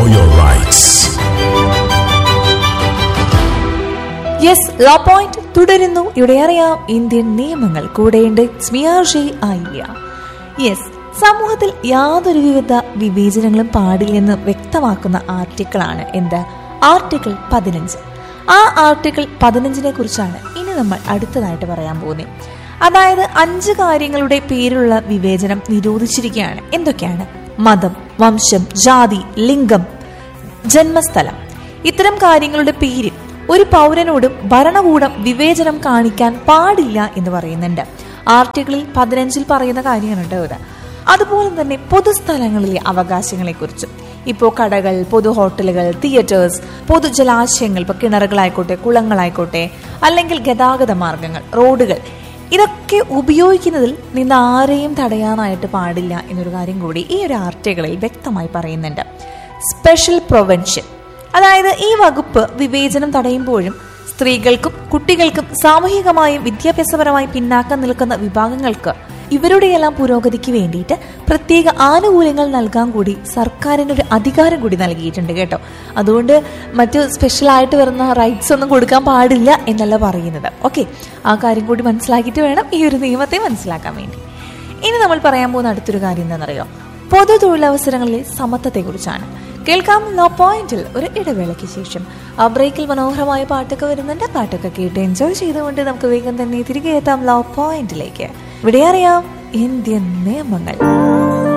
know your rights. Yes law point തുടരുന്നു ഇവിടെ അറിയാം ഇന്ത്യൻ നിയമങ്ങൾ കൂടെയുണ്ട് സ്മിയാർഷി ആയില്ല യെസ് സമൂഹത്തിൽ യാതൊരു വിധ വിവേചനങ്ങളും പാടില്ലെന്ന് വ്യക്തമാക്കുന്ന ആർട്ടിക്കിളാണ് എന്ത് ആർട്ടിക്കിൾ പതിനഞ്ച് ആ ആർട്ടിക്കിൾ പതിനഞ്ചിനെ കുറിച്ചാണ് ഇനി നമ്മൾ അടുത്തതായിട്ട് പറയാൻ പോകുന്നത് അതായത് അഞ്ച് കാര്യങ്ങളുടെ പേരിലുള്ള വിവേചനം നിരോധിച്ചിരിക്കുകയാണ് എന്തൊക്കെയാണ് മതം വംശം ജാതി ലിംഗം ജന്മസ്ഥലം ഇത്തരം കാര്യങ്ങളുടെ പേരിൽ ഒരു പൗരനോടും ഭരണകൂടം വിവേചനം കാണിക്കാൻ പാടില്ല എന്ന് പറയുന്നുണ്ട് ആർട്ടിക്കിളിൽ പതിനഞ്ചിൽ പറയുന്ന കാര്യമാണ് കേട്ടോ ഇത് അതുപോലെ തന്നെ പൊതുസ്ഥലങ്ങളിലെ അവകാശങ്ങളെക്കുറിച്ചും ഇപ്പോൾ കടകൾ പൊതു ഹോട്ടലുകൾ തിയേറ്റേഴ്സ് പൊതുജലാശയങ്ങൾ ഇപ്പോൾ കിണറുകളായിക്കോട്ടെ കുളങ്ങളായിക്കോട്ടെ അല്ലെങ്കിൽ ഗതാഗത മാർഗങ്ങൾ റോഡുകൾ ഇതൊക്കെ ഉപയോഗിക്കുന്നതിൽ നിന്ന് ആരെയും തടയാനായിട്ട് പാടില്ല എന്നൊരു കാര്യം കൂടി ഈ ഒരു ആർട്ടിക്കിളിൽ വ്യക്തമായി പറയുന്നുണ്ട് സ്പെഷ്യൽ പ്രൊവെൻഷൻ അതായത് ഈ വകുപ്പ് വിവേചനം തടയുമ്പോഴും സ്ത്രീകൾക്കും കുട്ടികൾക്കും സാമൂഹികമായും വിദ്യാഭ്യാസപരമായും പിന്നാക്കം നിൽക്കുന്ന വിഭാഗങ്ങൾക്ക് ഇവരുടെയെല്ലാം പുരോഗതിക്ക് വേണ്ടിയിട്ട് പ്രത്യേക ആനുകൂല്യങ്ങൾ നൽകാൻ കൂടി സർക്കാരിനൊരു അധികാരം കൂടി നൽകിയിട്ടുണ്ട് കേട്ടോ അതുകൊണ്ട് മറ്റു സ്പെഷ്യലായിട്ട് വരുന്ന റൈറ്റ്സ് ഒന്നും കൊടുക്കാൻ പാടില്ല എന്നല്ല പറയുന്നത് ഓക്കെ ആ കാര്യം കൂടി മനസ്സിലാക്കിയിട്ട് വേണം ഈ ഒരു നിയമത്തെ മനസ്സിലാക്കാൻ വേണ്ടി ഇനി നമ്മൾ പറയാൻ പോകുന്ന അടുത്തൊരു കാര്യം എന്താണെന്നറിയോ പൊതു തൊഴിലവസരങ്ങളിലെ സമത്വത്തെക്കുറിച്ചാണ് കേൾക്കാം ലോ പോയിന്റിൽ ഒരു ഇടവേളയ്ക്ക് ശേഷം ആ ബ്രേക്കിൽ മനോഹരമായ പാട്ടൊക്കെ വരുന്നുണ്ട് പാട്ടൊക്കെ കേട്ട് എൻജോയ് ചെയ്തുകൊണ്ട് നമുക്ക് വേഗം തന്നെ തിരികെ എത്താം ലോ പോയിന്റിലേക്ക് ഇവിടെ അറിയാം ഇന്ത്യൻ നിയമങ്ങൾ